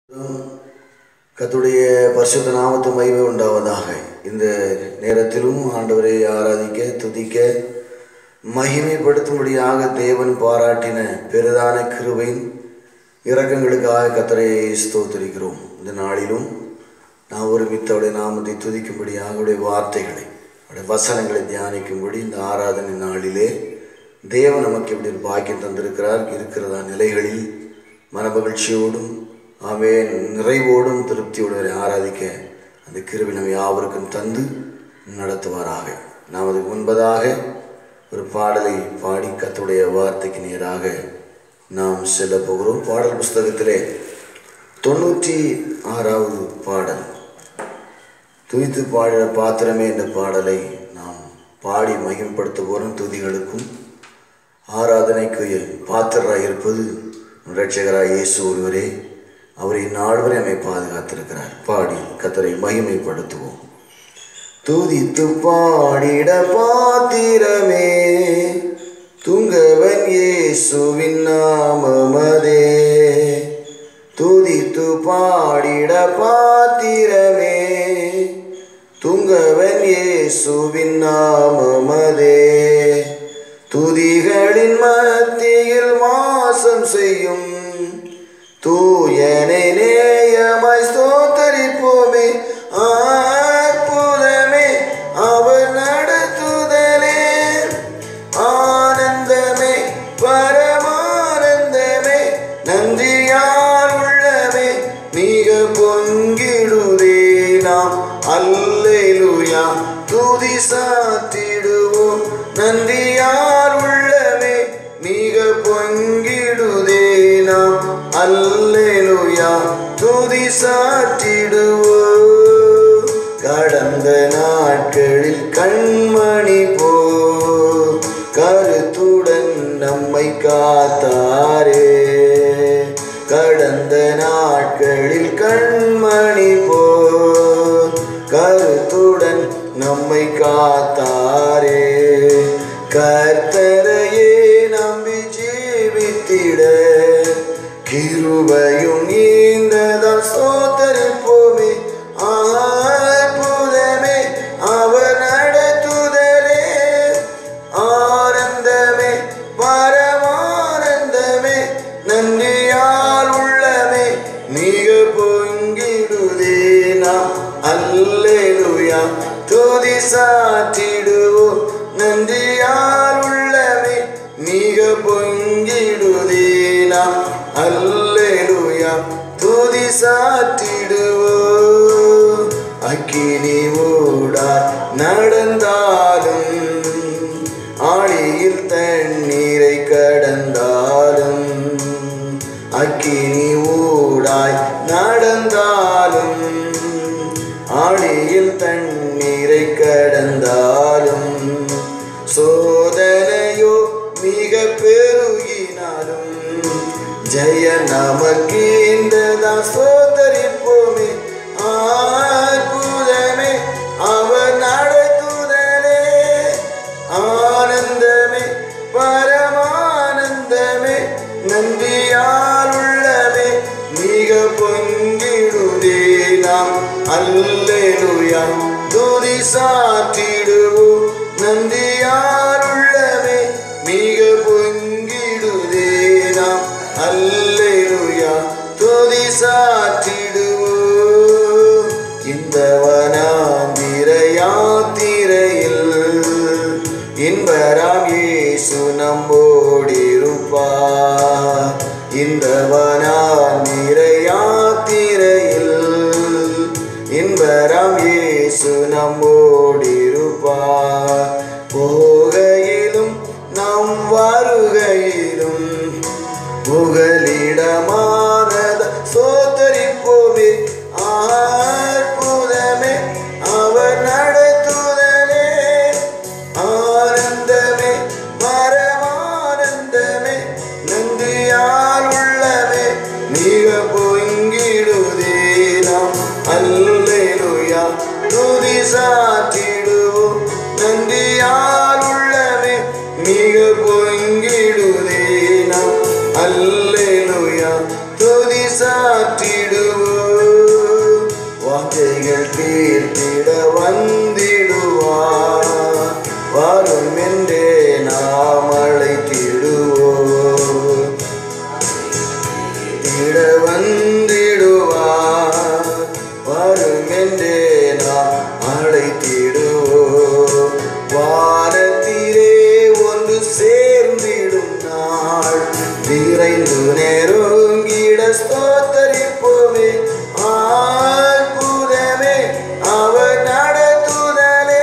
கத்துடைய பரிசுத்த நாமத்து மகிமை உண்டாவதாக இந்த நேரத்திலும் ஆண்டவரை ஆராதிக்க துதிக்க மகிமைப்படுத்தும்படியாக தேவன் பாராட்டின பெரிதான கிருபையின் இரக்கங்களுக்காக கத்தரை ஸ்தோத்திரிக்கிறோம் இந்த நாளிலும் நான் ஒருமித்து அவருடைய நாமத்தை துதிக்கும்படியாக அவருடைய வார்த்தைகளை அவருடைய வசனங்களை தியானிக்கும்படி இந்த ஆராதனை நாளிலே தேவன் நமக்கு இப்படி ஒரு பாக்கியம் தந்திருக்கிறார் இருக்கிறதா நிலைகளில் மனமகிழ்ச்சியோடும் ஆவே நிறைவோடும் திருப்தியோடு அவரை ஆராதிக்க அந்த கிருபை நம்ம யாவருக்கும் தந்து நடத்துவாராக நாம் அதுக்கு முன்பதாக ஒரு பாடலை பாடி கத்துடைய வார்த்தைக்கு நேராக நாம் செல்ல போகிறோம் பாடல் புஸ்தகத்திலே தொண்ணூற்றி ஆறாவது பாடல் துதித்து பாடின பாத்திரமே என்ற பாடலை நாம் பாடி மகிமைப்படுத்த போகிறோம் துதிகளுக்கும் ஆராதனைக்கு பாத்திரராக இருப்பது ரட்சகராக இயேசு ஒருவரே அவரை நால்வரை நம்மை பாதுகாத்திருக்கிறார் பாடி கத்தரை மகிமைப்படுத்துவோம் துதித்து பாடிட பாத்திரமே துங்கவன் இயேசுவின் நாமமதே துதித்து பாடிட பாத்திரமே துங்கவன் இயேசுவின் நாமமதே துதிகளின் மத்தியில் வாசம் செய்யும் தூயனை நேயமாய் ஸ்தோத்தரிப்போமே அற்புதமே அவர் நடத்துதலே ஆனந்தமே பரமானந்தமே நன்றியார் உள்ளமே மிக பொங்கிடுதே நாம் அல்லேலுயா துதி சாத்திடுவோம் நன்றியார் உள்ளமே மிக பொங்கிடுதே நாம் அல்லேலுயா துதி சாற்றிடுவோம் கடந்த நாட்களில் கண்மணி போ கருத்துடன் நம்மை காத்தாரே கடந்த நாட்களில் கண்மணி போ கருத்துடன் நம்மை காத்தாரே கர்த்தரையே நம்பி ஜீவித்திட கிருபையும் நீந்ததால் சோதரிப்போமே அற்புதமே அவர் நடத்துதலே ஆனந்தமே பரமானந்தமே நன்றியால் உள்ளமே மிக பொங்கிடுதே நாம் அல்லேலுயா துதி சாற்றிடுவோம் நன்றியால் உள்ளமே மிக பொங்கிடுதே நாம் அல்லேலுயா துதி சாற்றிடுவோம் அக்கினி ஊடா நடந்தாலும் ஆழியில் தண்ணீரை கடந்தாலும் அக்கினி ஊடாய் நடந்தாலும் ஆழியில் தண்ணீரை கடந்தாலும் சோதனையோ மிக பெருகினாலும் ஜெய நமக்கு இந்ததான் சோதரிப்போமே அற்புதமே அவர் நடத்துதலே ஆனந்தமே பரமானந்தமே நன்றியால் உள்ளமே மிக பொங்கிடுதே நாம் அல்லேலுயா துதி சாற்றிடுவோம் நன்றியால் உள்ளமே மிக பொங்கிடுதே நாம் அல்லேலுயா துதி சாற்றிடுவோம் இந்த வனாந்திர யாத்திரையில் இன்பராம் இயேசு நம்மோடிருப்பார் இந்த வனாந்திர யாத்திரையில் இன்பராம் இயேசு நம்மோடிருப்பார் போகையிலும் நம் வருகையிலும் புகலிடமானத சோதரிப்போமே அற்புதமே வாஞ்சைகள் தீர்த்திட வந்திடுவார் வரும் என்றே நாம் அழைத்திடுவோம் திட வந்திடுவார் வரும் என்றே நாம் அழைத்திடுவோம் வாரத்திலே ஒன்று சேர்ந்திடும் நாள் விரைந்து நெருங்கிட ஸ்தோத்தரிப்போமே அற்புதமே அவர் நடத்துதலே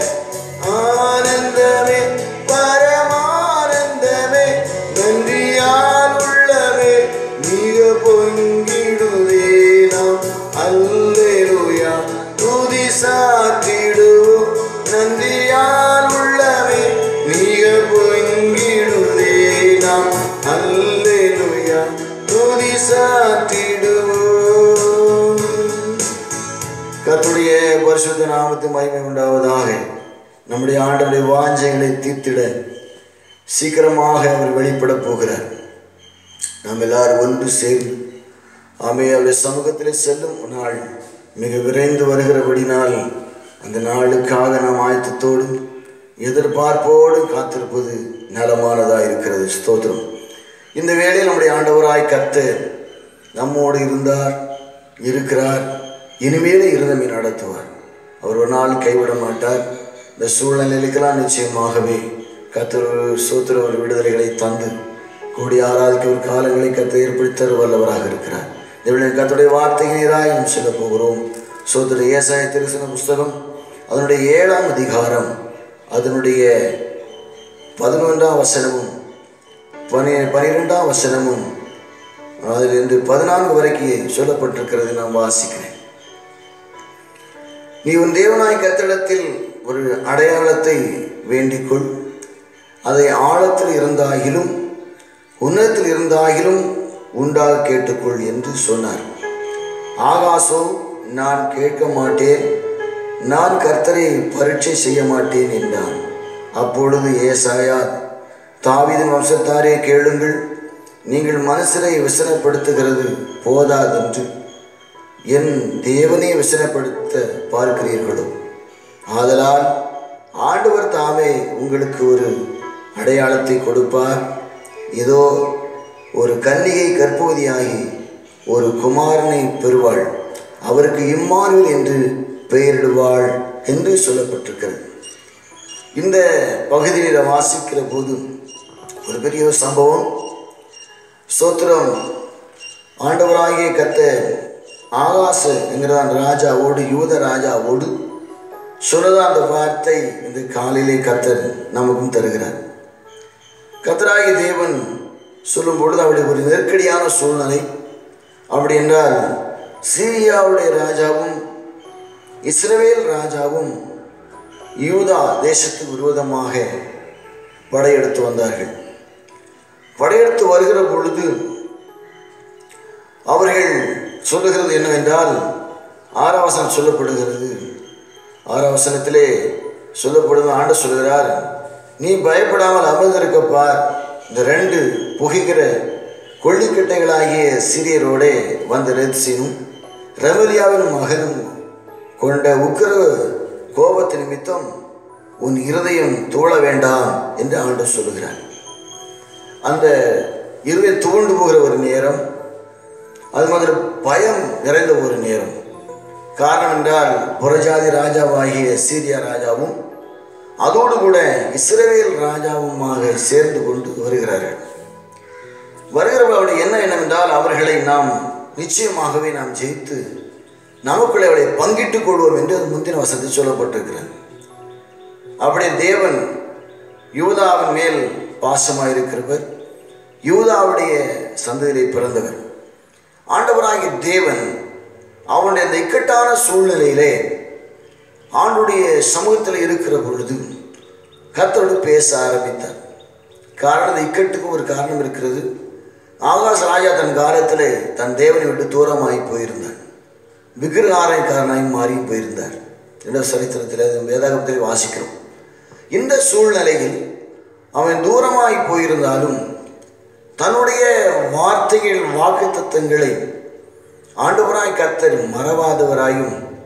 ஆனந்தமே பரமானந்தமே நன்றியால் உள்ளவே மிக பொங்கிடுதே நாம் அல்லேலூயா துதி சாத்திடுவோம் நன்றியால் உள்ளவே மிக பொங்கிடுதே நாம் அல்லேலூயா துதி சாத்திடுவோம் கர்த்தருடைய பரிசுத்த நாமத்து மகிமை உண்டாவதாக நம்முடைய ஆண்டவருடைய வாஞ்சைகளை தீர்த்திட சீக்கிரமாக அவர் வெளிப்பட போகிறார் நாம் எல்லாரும் ஒன்று சேர்ந்து ஆமே அவருடைய சமூகத்திலே செல்லும் நாள் மிக விரைந்து வருகிறபடினால் அந்த நாளுக்காக நாம் ஆயத்தத்தோடு எதிர்பார்ப்போடு காத்திருப்பது நலமானதாக இருக்கிறது ஸ்தோத்திரம் இந்த வேளையில் நம்முடைய ஆண்டவராய் கர்த்தர் நம்மோடு இருந்தார் இருக்கிறார் இனிமேலே இருந்தமை நடத்துவார் அவர் ஒரு நாள் கைவிட மாட்டார் இந்த சூழ்நிலைக்கெல்லாம் நிச்சயமாகவே கத்தர் சூத்திர ஒரு விடுதலைகளை தந்து கூடி ஆராதிக்க ஒரு காலங்களை கத்த ஏற்படுத்த வல்லவராக இருக்கிறார் இவளுடைய கத்துடைய வார்த்தைகளாய் நாம் சொல்ல போகிறோம் சோதர ஏசாய திருசன புஸ்தகம் அதனுடைய ஏழாம் அதிகாரம் அதனுடைய பதினொன்றாம் வசனமும் பனி பனிரெண்டாம் வசனமும் அதிலிருந்து பதினான்கு வரைக்கும் சொல்லப்பட்டிருக்கிறது நான் வாசிக்கிறேன் நீ உன் தேவனாய் கத்திடத்தில் ஒரு அடையாளத்தை வேண்டிக்கொள் அதை ஆழத்தில் இருந்தாகிலும் உன்னதத்தில் இருந்தாகிலும் உண்டாக கேட்டுக்கொள் என்று சொன்னார் ஆகாசோ நான் கேட்க மாட்டேன் நான் கர்த்தரை பரீட்சை செய்ய மாட்டேன் என்றான் அப்பொழுது ஏசாயா தாவீதின் வம்சத்தாரே கேளுங்கள் நீங்கள் மனசிலை விசனப்படுத்துகிறது போதாதென்று என் தேவனை விசனப்படுத்த பார்க்கிறீர்களோ ஆதலால் ஆண்டவர் தாமே உங்களுக்கு ஒரு அடையாளத்தை கொடுப்பார் இதோ ஒரு கன்னிகை கற்பவதியாகி ஒரு குமாரனை பெறுவாள் அவருக்கு இம்மானுவேல் என்று பெயரிடுவாள் என்று சொல்லப்பட்டிருக்கிறது இந்த பகுதியில் வாசிக்கிற போது ஒரு பெரிய ஒரு சம்பவம் சோத்திரம் ஆண்டவராகிய கத்த ஆகாச என்கிறதான் ராஜாவோடு யூத ராஜாவோடு சொன்னதா அந்த வார்த்தை இந்த காலையிலே கத்தர் நமக்கும் தருகிறார் கத்தராகி தேவன் சொல்லும் பொழுது அவருடைய ஒரு நெருக்கடியான சூழ்நிலை அப்படி என்றால் சீரியாவுடைய ராஜாவும் இஸ்ரவேல் ராஜாவும் யூதா தேசத்துக்கு விரோதமாக படையெடுத்து வந்தார்கள் படையெடுத்து வருகிற பொழுது அவர்கள் சொல்லுகிறது என்னவென்றால் ஆறாவசனம் சொல்லப்படுகிறது ஆறாவசனத்திலே சொல்லப்படுவது ஆண்டு சொல்கிறார் நீ பயப்படாமல் அமர்ந்திருக்கப்பார் இந்த ரெண்டு புகைகிற கொள்ளிக்கட்டைகளாகிய சிறியரோடே வந்த ரெத்சினும் ரெமலியாவின் மகனும் கொண்ட உக்கிர கோபத்து நிமித்தம் உன் இருதயம் தோழ வேண்டாம் என்று ஆண்டு சொல்லுகிறார் அந்த இருதயம் துவண்டு போகிற ஒரு நேரம் அது மாதிரி பயம் நிறைந்த ஒரு நேரம் காரணம் என்றால் புறஜாதி ராஜாவாகிய சீரியா ராஜாவும் அதோடு கூட இஸ்ரவேல் ராஜாவுமாக சேர்ந்து கொண்டு வருகிறார்கள் வருகிறவர்களுடைய என்ன என்னவென்றால் அவர்களை நாம் நிச்சயமாகவே நாம் ஜெயித்து நமக்குள்ளே அவளை பங்கிட்டுக் கொள்வோம் என்று அது முந்தின வசதி சொல்லப்பட்டிருக்கிறது அப்படியே தேவன் யூதாவின் மேல் பாசமாக இருக்கிறவர் யூதாவுடைய சந்ததியிலே பிறந்தவர் ஆண்டவராகிய தேவன் அவனுடைய இந்த இக்கட்டான சூழ்நிலையிலே ஆண்டுடைய சமூகத்தில் இருக்கிற பொழுது கத்தோடு பேச ஆரம்பித்தார் காரணம் இந்த இக்கட்டுக்கு ஒரு காரணம் இருக்கிறது ஆகாஷ் ராஜா தன் காலத்தில் தன் தேவனை விட்டு தூரமாகி போயிருந்தார் விக்கிரகாரக்காரனாய் மாறி போயிருந்தார் என்ற சரித்திரத்தில் வேதாகத்தில் வாசிக்கிறோம் இந்த சூழ்நிலையில் அவன் தூரமாய் போயிருந்தாலும் தன்னுடைய வார்த்தைகள் வாக்கு தத்தங்களை ஆண்டவராய் கர்த்தர் மறவாதவராயும்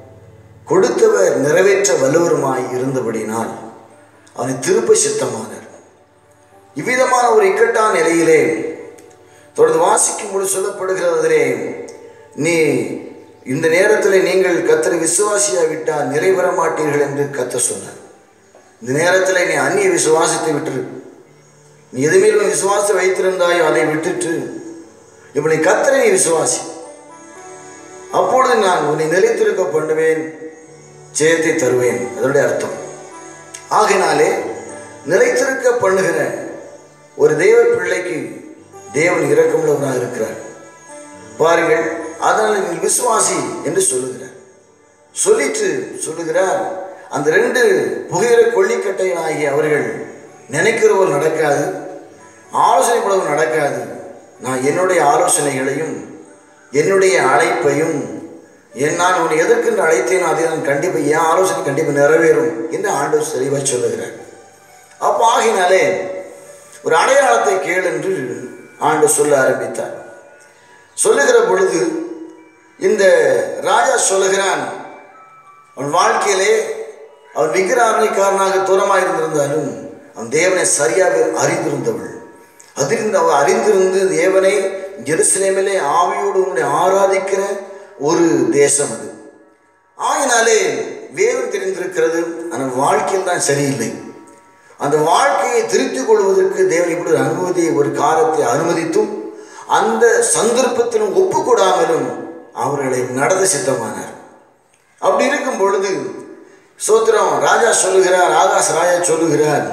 கொடுத்தவர் நிறைவேற்ற வல்லவருமாய் இருந்தபடினால் அவனை திருப்ப சித்தமானார் இவ்விதமான ஒரு இக்கட்டான நிலையிலே தொடர்ந்து வாசிக்கும் பொழுது சொல்லப்படுகிறதிலே நீ இந்த நேரத்தில் நீங்கள் கத்தரை விசுவாசியா விட்டால் நிறைவேற மாட்டீர்கள் என்று கத்த சொன்னார் இந்த நேரத்தில் நீ அந்நிய விசுவாசத்தை விட்டுரு நீ எதுவுமே விசுவாசம் வைத்திருந்தாயோ அதை விட்டுட்டு இப்போ நீ கத்தரை நீ விசுவாசி அப்பொழுது நான் உன்னை நிலைத்திருக்க பண்ணுவேன் ஜெயத்தை தருவேன் அதனுடைய அர்த்தம் ஆகையினாலே நிலைத்திருக்க பண்ணுகிற ஒரு தெய்வ பிள்ளைக்கு தேவன் இரக்கமுள்ளவராக இருக்கிறார் பாருங்கள் அதனால் நீங்கள் விசுவாசி என்று சொல்லுகிறார் சொல்லிட்டு சொல்லுகிறார் அந்த ரெண்டு புகையிற கொல்லிக்கட்டையனாகிய அவர்கள் நினைக்கிறவர் நடக்காது ஆலோசனைப்படுவர் நடக்காது நான் என்னுடைய ஆலோசனைகளையும் என்னுடைய அழைப்பையும் என் நான் உன்னை எதற்கென்று அழைத்தேனோ அதை நான் கண்டிப்பாக என் ஆலோசனை கண்டிப்பாக நிறைவேறும் என்று ஆண்டவர் தெளிவாக சொல்லுகிறார் அப்போ ஆகினாலே ஒரு அடையாளத்தை கேள் என்று ஆண்டு சொல்ல ஆரம்பித்தார் சொல்லுகிற பொழுது இந்த ராஜா சொல்லுகிறான் அவன் வாழ்க்கையிலே அவன் விக்கிராரணிக்காரனாக தூரமாக இருந்திருந்தாலும் அவன் தேவனை சரியாக அறிந்திருந்தவள் அதிலிருந்து அவள் அறிந்திருந்து தேவனை ஜெருசலேமிலே ஆவியோடு உன்னை ஆராதிக்கிற ஒரு தேசம் அது ஆகினாலே வேதம் தெரிந்திருக்கிறது ஆனால் வாழ்க்கையில் தான் சரியில்லை அந்த வாழ்க்கையை திருத்திக் கொள்வதற்கு தேவன் இப்படி ஒரு அனுமதி ஒரு காலத்தை அனுமதித்தும் அந்த சந்தர்ப்பத்திலும் ஒப்புக்கூடாமலும் அவர்களை நடந்த சித்தமானார் அப்படி இருக்கும் பொழுது சோத்திரம் ராஜா சொல்லுகிறார் ஆகாஷ் ராஜா சொல்லுகிறார்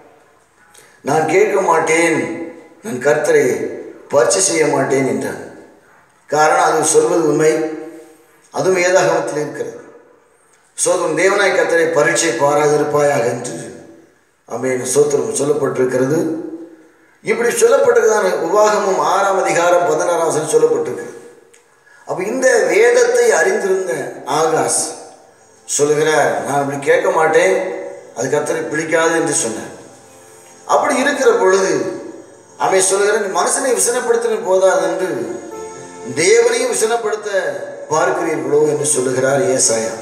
நான் கேட்க மாட்டேன் நான் கர்த்தரை பரிச்சை செய்ய மாட்டேன் என்றான் காரணம் அது சொல்வது உண்மை அதுவும் வேதாகமத்தில் இருக்கிறது சோதரம் தேவனாய் கர்த்தரை பரீட்சை பாராதிருப்பாயாக என்று அமேன் சோத்திரம் சொல்லப்பட்டிருக்கிறது இப்படி சொல்லப்பட்டிருக்கான உபாகமும் ஆறாம் அதிகாரம் பதினாறாம் வசனம் சொல்லப்பட்டிருக்கு அப்போ இந்த வேதத்தை அறிந்திருந்த ஆகாஷ் சொல்லுகிறார் நான் அப்படி கேட்க மாட்டேன் அது கத்தரை பிடிக்காது என்று சொன்னார் அப்படி இருக்கிற பொழுது அவன் சொல்லுகிறான் "நீ மனுஷனை விசனப்படுத்தின போதாது என்று தேவனையும் விசனப்படுத்த பார்க்கிறீர்களோ என்று சொல்லுகிறார் ஏசாயா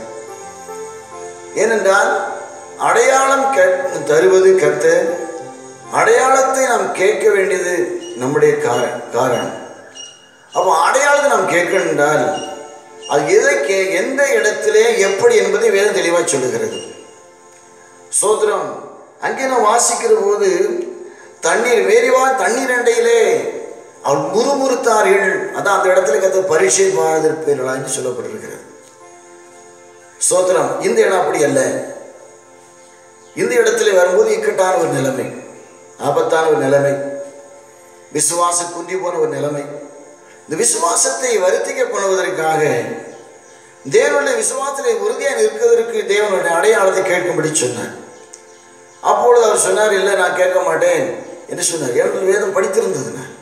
ஏனென்றால் அடையாளம் கே- தருவது கத்த அடையாளத்தை நாம் கேட்க வேண்டியது நம்முடைய கார- காரணம் அப்போ அடையாளத்தை நாம் கேட்கணும் என்றால் அது எதை கே எந்த இடத்திலே எப்படி என்பதை வேதம் தெளிவாக சொல்லுகிறது சோத்திரம் அங்கே நான் வாசிக்கிற போது தண்ணீர் வேறிவா தண்ணீர் அண்டையிலே அவள் முறுமுறுத்தார்கள் அதான் அந்த இடத்துல கத்த பரீட்சை பாரதிருப்பீர்களா என்று சொல்லப்பட்டிருக்கிறது சோத்திரம் இந்த இடம் அப்படி அல்ல இந்த இடத்துல வரும்போது இக்கட்டான ஒரு நிலைமை ஆபத்தான ஒரு நிலைமை விசுவாச குந்தி போன ஒரு நிலைமை இந்த விசுவாசத்தை வருத்திக்க பண்ணுவதற்காக தேவனுடைய விசுவாசத்தை உறுதியாக நிற்கிறதற்கு தேவனுடைய அடையாளத்தை கேட்கும்படி சொன்னார் அப்பொழுது அவர் சொன்னார் இல்லை நான் கேட்க மாட்டேன் என்று சொன்னார் ஏனென்றால் வேதம் படித்திருந்தது நான்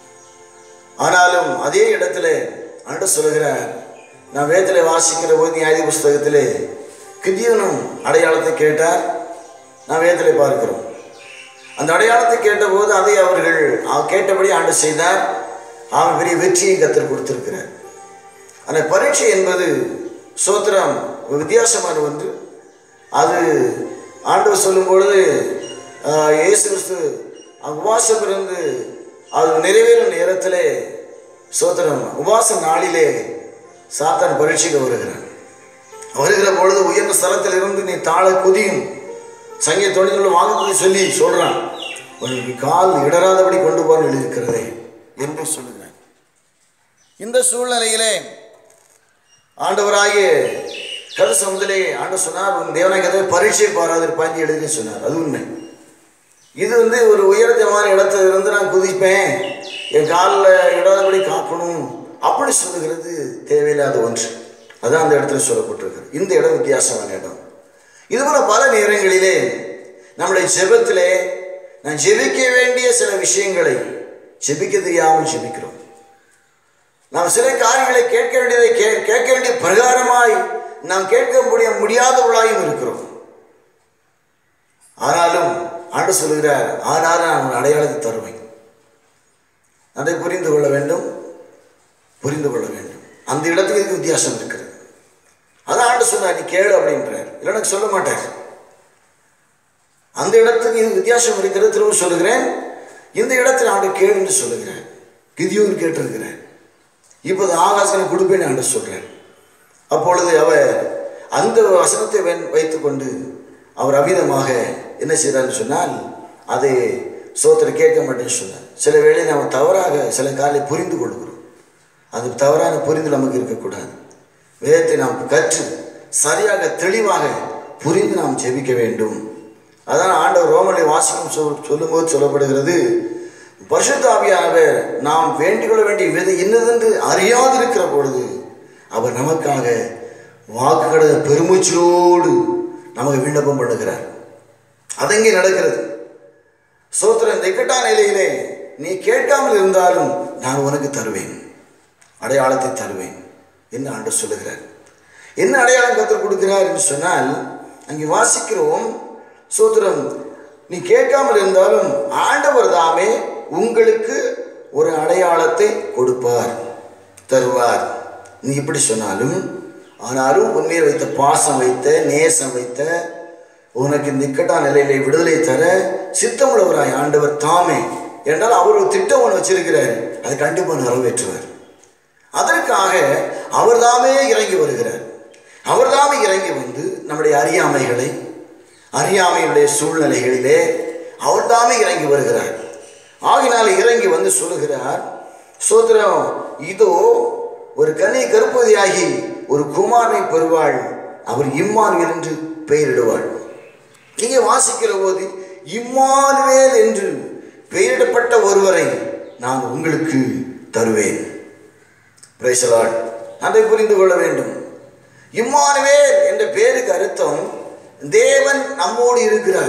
ஆனாலும் அதே இடத்துல ஆண்டு சொல்லுகிறார் நான் வேதத்தில் வாசிக்கிற போது நியாய புஸ்தகத்திலே கிதியோனும் அடையாளத்தை கேட்டார் நான் வேதத்தில் பார்க்கிறோம் அந்த அடையாளத்தை கேட்டபோது அதை அவர்கள் அவ- கேட்டபடி ஆண்டு செய்தார் அவன் பெரிய வெற்றியை கத்தர் கொடுத்திருக்கிறார் அந்த பரீட்சை என்பது சோத்திரம் ஒரு வித்தியாசமான ஒன்று அது ஆண்டவர் சொல்லும் பொழுது ஆஹ், இயேசு கிறிஸ்து அங்கு உபவாசம் இருந்து அது நிறைவேறும் நேரத்திலே சோத்திரம் உபவாச நாளிலே சாத்தான் பரீட்சைக்கு வருகிறான் வருகிற பொழுது உயர்ந்த ஸ்தலத்தில் இருந்து நீ தாழ குதியும் சங்கிய தொழில்நுட்ப வாங்கத்தை சொல்லி சொல்றான் உனக்கு கால் இடராதபடி கொண்டு போக இருக்கிறதே என்று சொல்லுகிறேன் இந்த சூழ்நிலையிலே ஆண்டவராகிய கதை சமுதிலே ஆண்டு சொன்னார் உன் தேவனாய் கதை பரீட்சை பாராதிருப்பான்னு எழுதி சொன்னார் அது உண்மை இது வந்து ஒரு உயரத்தமான இடத்துல இருந்து நான் குதிப்பேன் என் காலில் இடாதபடி காக்கணும் அப்படி சொல்லுகிறது தேவையில்லாத ஒன்று அதான் அந்த இடத்துல சொல்லப்பட்டிருக்கிறது இந்த இடம் வித்தியாசமான இடம் இதுபோல பல நேரங்களிலே நம்முடைய ஜெபத்திலே நான் ஜெபிக்க வேண்டிய சில விஷயங்களை ஜெபிக்க தெரியாமல் ஜெபிக்கிறோம் நாம் சில காரியங்களை கேட்க வேண்டியதை கே கேட்க வேண்டிய பிரகாரமாய் நாம் கேட்க முடிய முடியாதவர்களாயும் இருக்கிறோம் ஆனாலும் ஆண்டு சொல்கிறார் ஆனாலும் நான் உன் அடையாளத்தை தருவேன் அதை புரிந்து கொள்ள வேண்டும் புரிந்து கொள்ள வேண்டும் அந்த இடத்துக்கு இதுக்கு வித்தியாசம் இருக்கிறது அதான் ஆண்டு சொன்னார் நீ கேளு அப்படின்றார் இல்லை எனக்கு சொல்ல மாட்டார் அந்த இடத்துக்கு இது வித்தியாசம் இருக்கிறது திரும்ப சொல்லுகிறேன் இந்த இடத்துல ஆண்டு கேளு என்று சொல்லுகிறேன் கிதியோன் கேட்டிருக்கிறேன் இப்போது ஆகாசனை கொடுப்பேன்னு ஆண்டு சொல்கிறேன் அப்பொழுது அவர் அந்த வசனத்தை வென்- வைத்துக்கொண்டு அவர் அவிதமாக என்ன செய்தார்னு சொன்னால் அதை சோத்திர கேட்க மாட்டேன்னு சொன்னார் சில வேளை நாம் தவறாக சில காலை புரிந்து கொள்கிறோம் அது தவறான புரிந்து நமக்கு இருக்கக்கூடாது வேதத்தை நாம் கற்று சரியாக தெளிவாக புரிந்து நாம் ஜெபிக்க வேண்டும் அதான் ஆண்டவர் ரோமனை வாசிக்கும் சொல் சொல்லும்போது சொல்லப்படுகிறது பரிசுத்தாவியானவர் நாம் வேண்டிக் கொள்ள வேண்டிய விதை இன்னதென்று அறியாதிருக்கிற பொழுது அவர் நமக்காக வாக்குகளை பெருமூச்சலோடு நமக்கு விண்ணப்பம் பண்ணுகிறார் அதங்கே நடக்கிறது சோத்திரம் இந்த இக்கட்டான நிலையிலே நீ கேட்காமல் இருந்தாலும் நான் உனக்கு தருவேன் அடையாளத்தை தருவேன் என்று ஆண்டு சொல்லுகிறார் என்ன அடையாளம் கற்றுக் கொடுக்கிறார் என்று சொன்னால் அங்கே வாசிக்கிறோம் சோத்திரம் நீ கேட்காமல் இருந்தாலும் ஆண்டவர் தாமே உங்களுக்கு ஒரு அடையாளத்தை கொடுப்பார் தருவார் நீ இப்படி சொன்னாலும் ஆனாலும் உண்மையில் வைத்த பாசம் வைத்த நேசம் வைத்த உனக்கு இந்த இக்கட்டான நிலையிலே விடுதலை தர சித்தமுள்ளவராய் ஆண்டவர் தாமே என்றால் அவர் ஒரு திட்டம் ஒன்று வச்சிருக்கிறார் அதை கண்டிப்பாக நிறைவேற்றுவார் அதற்காக அவர்தாமே இறங்கி வருகிறார் அவர்தாமே இறங்கி வந்து நம்முடைய அறியாமைகளை அறியாமையுடைய சூழ்நிலைகளிலே அவர்தாமே இறங்கி வருகிறார் ஆகினால இறங்கி வந்து சொல்லுகிறார் சோதரம் இதோ ஒரு கனி கருப்பதியாகி ஒரு குமாரனை பெறுவாள் அவர் இம்மானுவேல் என்று பெயரிடுவாள் நீங்க வாசிக்கிற போது இம்மானுவேல் என்று பெயரிடப்பட்ட ஒருவரை நான் உங்களுக்கு தருவேன் பிரைசலாட் அதை புரிந்து கொள்ள வேண்டும் இம்மானுவேல் என்ற பேருக்கு அர்த்தம் தேவன் நம்மோடு இருக்கிறார்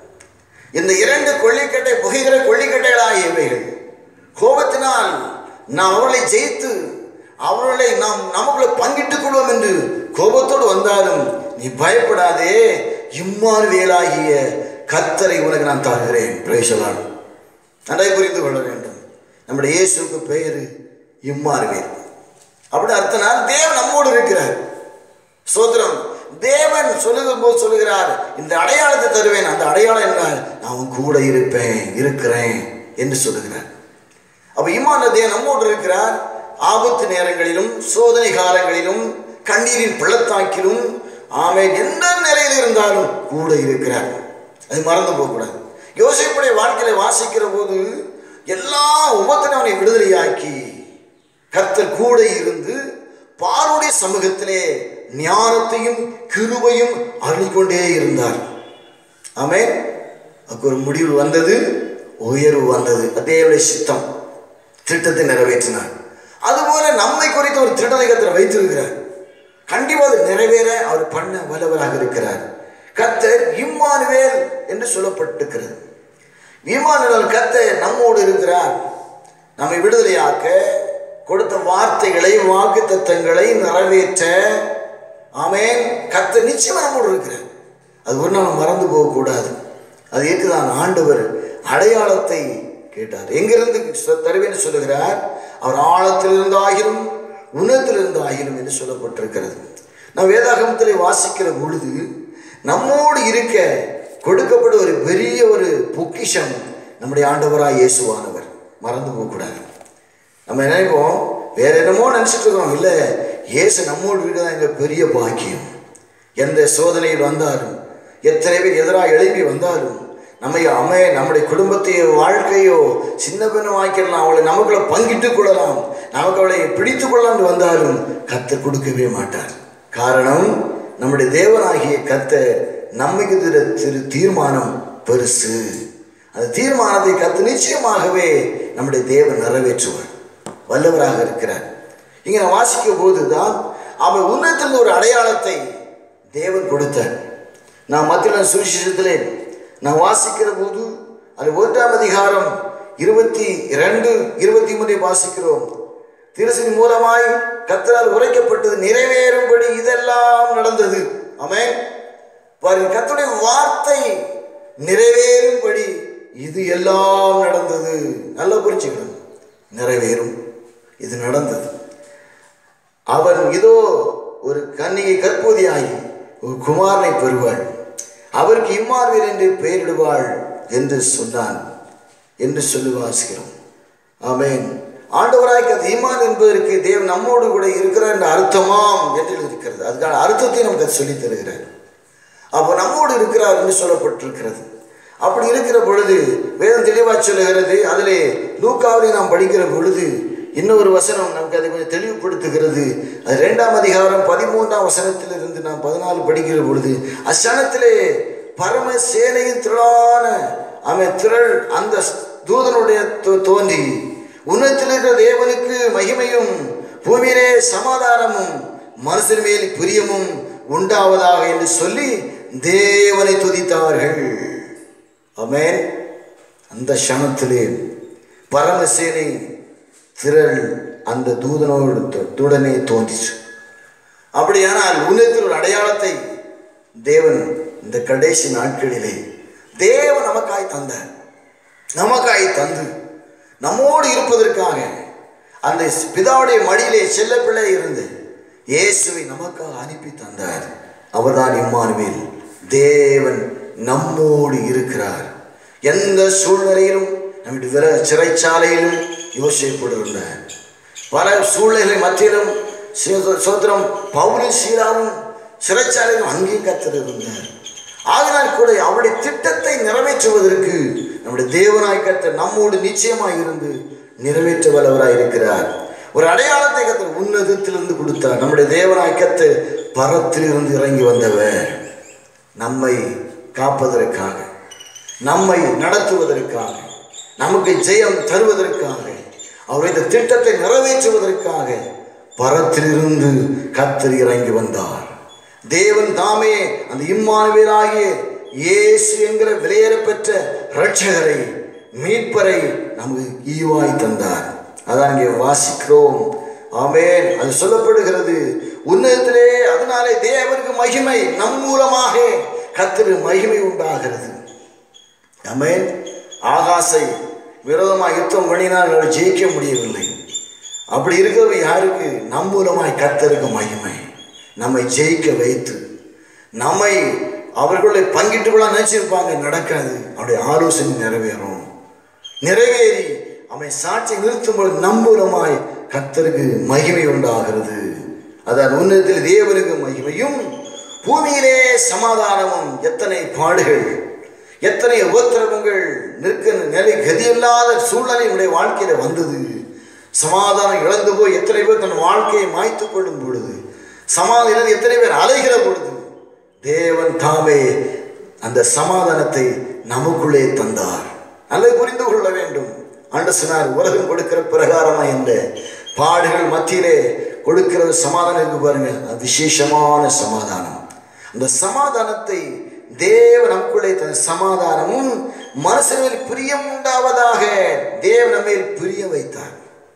இந்த இரண்டு கொள்ளிக்கட்டை புகைகிற கொள்ளிக்கட்டைகளாகிய இவைகள் கோபத்தினால் நாம் அவர்களை ஜெயித்து அவர்களை நாம் நமக்குள்ள பங்கிட்டுக் கொள்வோம் என்று கோபத்தோடு வந்தாலும் நீ பயப்படாதே இம்மானுவேலாகிய கர்த்தரை உனக்கு நான் தருகிறேன் பிரேசலான் நன்றாய் புரிந்து கொள்ள வேண்டும் நம்முடைய இயேசுக்கு பெயர் இம்மானுவேல் அப்படி அர்த்தனால் தேவன் நம்மோடு இருக்கிறார் சோத்திரம் தேவன் சொல்லுகிற போது சொல்லுகிறார் இந்த அடையாளத்தை தருவேன் அந்த அடையாளம் என்ன நான் உன் கூட இருப்பேன் இருக்கிறேன் என்று சொல்லுகிறார் அப்ப இம்மான தேவன் நம்மோடு இருக்கிறார் ஆபத்து நேரங்களிலும் சோதனை காலங்களிலும் கண்ணீரின் பள்ளத்தாக்கிலும் ஆமை எந்த நிலையில் இருந்தாலும் கூட இருக்கிறார் அது மறந்து போகக்கூடாது யோசிப்புடைய வாழ்க்கையில வாசிக்கிற போது எல்லா உபத்திலும் அவனை விடுதலையாக்கி கர்த்தர் கூட இருந்து பாருடைய சமூகத்திலே ஞானத்தையும் கிருபையும் அருளிக்கொண்டே இருந்தார் ஆமென் அதுக்கு ஒரு முடிவு வந்தது உயர்வு வந்தது அதேவுடைய சித்தம் திட்டத்தை நிறைவேற்றினார் அதுபோல நம்மை குறித்த ஒரு திட்டத்தை கத்தர் வைத்திருக்கிறார் கண்டிப்பாக அது நிறைவேற அவர் பண்ண வல்லவராக இருக்கிறார் கத்தர் இம்மானுவேல் என்று சொல்லப்பட்டிருக்கிறது இம்மானுவேல் கத்தர் நம்மோடு இருக்கிறார் நம்மை விடுதலையாக்க கொடுத்த வார்த்தைகளை வாக்கு தத்தங்களை நிறைவேற்ற ஆமென் கத்தர் நிச்சயமா நம்மோடு இருக்கிறார் அது ஒரு நாள் மறந்து போகக்கூடாது அது இருக்குதான் ஆண்டவர் அடையாளத்தை கேட்டார் எங்கிருந்து சொ- தருவேன்னு சொல்லுகிறார் அவர் ஆழத்திலிருந்து ஆகிரும் உணத்திலிருந்து ஆகிரும் என்று சொல்லப்பட்டிருக்கிறது நான் வேதாகமத்திலே வாசிக்கிற பொழுது நம்மோடு இருக்க கொடுக்கப்பட்ட ஒரு பெரிய ஒரு பொக்கிஷம் நம்முடைய ஆண்டவராய் இயேசுவானவர் மறந்து போகக்கூடாது நம்ம நினைப்போம் வேற என்னமோ நினச்சிட்டு இருக்கிறோம் இல்லை இயேசு நம்மோடு இருக்கிறதா எங்கள் பெரிய பாக்கியம் எந்த சோதனையில் வந்தாலும் எத்தனை பேர் எதிராக எழுப்பி வந்தாலும் நம்மை அமை நம்முடைய குடும்பத்தையோ வாழ்க்கையோ சின்ன பின்ன வாக்கிடலாம் அவளை நமக்குள்ள பங்கிட்டுக் கொள்ளலாம் நமக்கு அவளை பிடித்து கொள்ளலாம்னு வந்தாலும் கத்தர் கொடுக்கவே மாட்டார் காரணம் நம்முடைய தேவனாகிய கத்தர் நம்மைக்கு திரு திரு தீர்மானம் பெருசு அந்த தீர்மானத்தை கத்து நிச்சயமாகவே நம்முடைய தேவன் நிறைவேற்றுவார் வல்லவராக இருக்கிறார் இங்கே நான் வாசிக்கும் போது தான் அவன் உன்னத்திலிருந்து ஒரு அடையாளத்தை தேவன் கொடுத்தார் நான் மத்திய சுவிசேஷத்திலே நான் வாசிக்கிற போது அது ஒன்றாம் அதிகாரம் இருபத்தி இரண்டு இருபத்தி மூன்றை வாசிக்கிறோம் திருசனி மூலமாய் கத்தரால் உரைக்கப்பட்டது நிறைவேறும்படி இதெல்லாம் நடந்தது ஆமென் பாருங்க கர்த்தருடைய வார்த்தை நிறைவேறும்படி இது எல்லாம் நடந்தது நல்லா புரிஞ்சுக்கணும் நிறைவேறும் இது நடந்தது அவன் இதோ ஒரு கன்னிகை கற்பூதியாகி ஒரு குமாரனை பெறுவாள் அவருக்கு இம்மார்வேல் என்று பெயரிடுவாள் என்று சொன்னான் என்று சொல்லி வாசிக்கிறோம் ஆமென் ஆண்டவராய் கதை ஈமான் என்பதற்கு தேவன் நம்மோடு கூட இருக்கிறார் என்ற அர்த்தமாம் என்று இருக்கிறது அதுக்கான அர்த்தத்தை நமக்கு அது சொல்லித் தருகிறார் அப்போ நம்மோடு இருக்கிறார் என்று சொல்லப்பட்டிருக்கிறது அப்படி இருக்கிற பொழுது வேதம் தெளிவாக சொல்லுகிறது அதிலே லூக்காவிலே நாம் படிக்கிற பொழுது இன்னொரு வசனம் நமக்கு அதை கொஞ்சம் தெளிவுபடுத்துகிறது அது ரெண்டாம் அதிகாரம் பதிமூன்றாம் வசனத்திலிருந்து நாம் பதினாலு படிக்கிற பொழுது அச்சனத்திலே பரம சேனையின் திரளான அவன் திரள் அந்த தூதனுடைய தோ- தோன்றி உன்னத்தில் இருக்கிற தேவனுக்கு மகிமையும் பூமியிலே சமாதானமும் மனுஷன் மேல் பிரியமும் உண்டாவதாக என்று சொல்லி தேவனை துதித்தார்கள் ஆமென் அந்த க்ஷணத்திலே பரமசேனை திரள் அந்த தூதனோடு து- துடனே தோன்றிச்சு அப்படியானால் உன்னத்தில் ஒரு அடையாளத்தை தேவன் இந்த கடைசி நாட்களிலே தேவன் நமக்காய் தந்தார் நமக்காய் தந்து நம்மோடு இருப்பதற்காக அந்த பிதாவுடைய மடியிலே செல்ல பிள்ளை இருந்து இயேசுவை நமக்காக அனுப்பி தந்தார் அவர்தான் இம்மானுவேல் தேவன் நம்மோடு இருக்கிறார் எந்த சூழ்நிலையிலும் நம்முடைய விர சிறைச்சாலையிலும் யோசிக்கப்படுகின்றார் பல சூழ்நிலை மத்தியிலும் சீ- சோத்திரம் பவுலும் சீலாவும் சிறைச்சாலையிலும் அங்கேயும் கத்தர் இருந்தார் ஆகினால் கூட அவருடைய திட்டத்தை நிறைவேற்றுவதற்கு நம்முடைய தேவனாய் கத்தர் நம்மோடு நிச்சயமாய் இருந்து நிறைவேற்ற வல்லவராய் இருக்கிறார் ஒரு அடையாளத்தை கத்தர் உன்னதத்திலிருந்து கொடுத்தார் நம்முடைய தேவனாய் கத்தர் பரத்திலிருந்து இறங்கி வந்தவர் நம்மை காப்பதற்காக நம்மை நடத்துவதற்காக நமக்கு ஜெயம் தருவதற்காக அவர் இந்த திட்டத்தை நிறைவேற்றுவதற்காக பரத்திலிருந்து கத்தர் இறங்கி வந்தார் தேவன் தாமே அந்த இம்மானுவேலாகிய இயேசு என்கிற விலையேறப்பெற்ற இரட்சகரை மீட்பரை நமக்கு ஈவாய் தந்தார் அதான் இங்கே வாசிக்கிறோம் ஆமென் அது சொல்லப்படுகிறது உன்னதத்திலே அதனாலே தேவனுக்கு மகிமை நம் மூலமாக கத்திரு மகிமை உண்டாகிறது ஆமென் ஆகாசை விரோதமாக யுத்தம் பண்ணினால் அவர் ஜெயிக்க முடியவில்லை அப்படி இருக்கிறது யாருக்கு நம் மூலமாய் கத்தருக்கு மகிமை நம்மை ஜெயிக்க வைத்து நம்மை அவர்களை பங்கிட்டு கூட நினைச்சிருப்பாங்க நடக்காது அவருடைய ஆலோசனை நிறைவேறும் நிறைவேறி அவன் சாட்சி நிறுத்தும் பொழுது நம் மூலமாய் கத்தருக்கு மகிமை உண்டாகிறது அதான் உன்னதத்தில் தேவனுக்கு மகிமையும் பூமியிலே சமாதானமும் எத்தனை பாடுகள் எத்தனை உபத்திரவங்கள் நிற்க நிலை கதியில்லாத சூழ்நிலை உடைய வாழ்க்கையில வந்தது சமாதானம் இழந்து போய் எத்தனை பேர் தன் வாழ்க்கையை மாய்த்து கொள்ளும் பொழுது சமாதானம் இழந்து எத்தனை பேர் அலைகிற பொழுது தேவன் தாமே அந்த சமாதானத்தை நமக்குள்ளே தந்தார் நல்லது புரிந்து கொள்ள வேண்டும் ஆண்டு சொன்னார் உலகம் கொடுக்கிற பிரகாரமா என்ற பாடுகள் மத்தியிலே கொடுக்கிற சமாதானம் இருக்கு பாருங்க அது விசேஷமான சமாதானம் அந்த சமாதானத்தை தேவ நமக்குள்ளே தன் சமாதானமும் மனசில் பிரியம் உண்டாவதாக தேவ நம்மேல் பிரிய வைத்தார்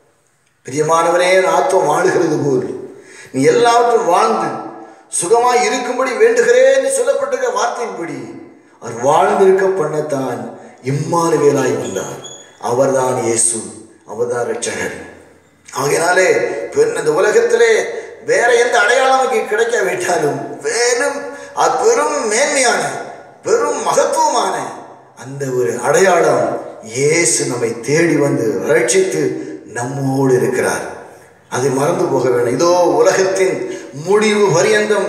பிரியமானவரே ஆத்துவம் வாழுகிறது போல் நீ எல்லாவற்றும் வாழ்ந்து சுகமாய் இருக்கும்படி வேண்டுகிறேன்னு சொல்லப்பட்டிருக்க வார்த்தையின்படி அவர் வாழ்ந்திருக்க பண்ணத்தான் இம்மானுவேலாய் வந்தார் அவர்தான் இயேசு அவர்தான் ரட்சகர் ஆகையினாலே பெண் இந்த உலகத்திலே வேற எந்த அடையாளம் நமக்கு கிடைக்க விட்டாலும் வெறும் அது பெரும் மேன்மையான பெரும் மகத்துவமான அந்த ஒரு அடையாளம் இயேசு நம்மை தேடி வந்து ரட்சித்து நம்மோடு இருக்கிறார் அதை மறந்து போக வேண்டாம் இதோ உலகத்தின் முடிவு பரியந்தம்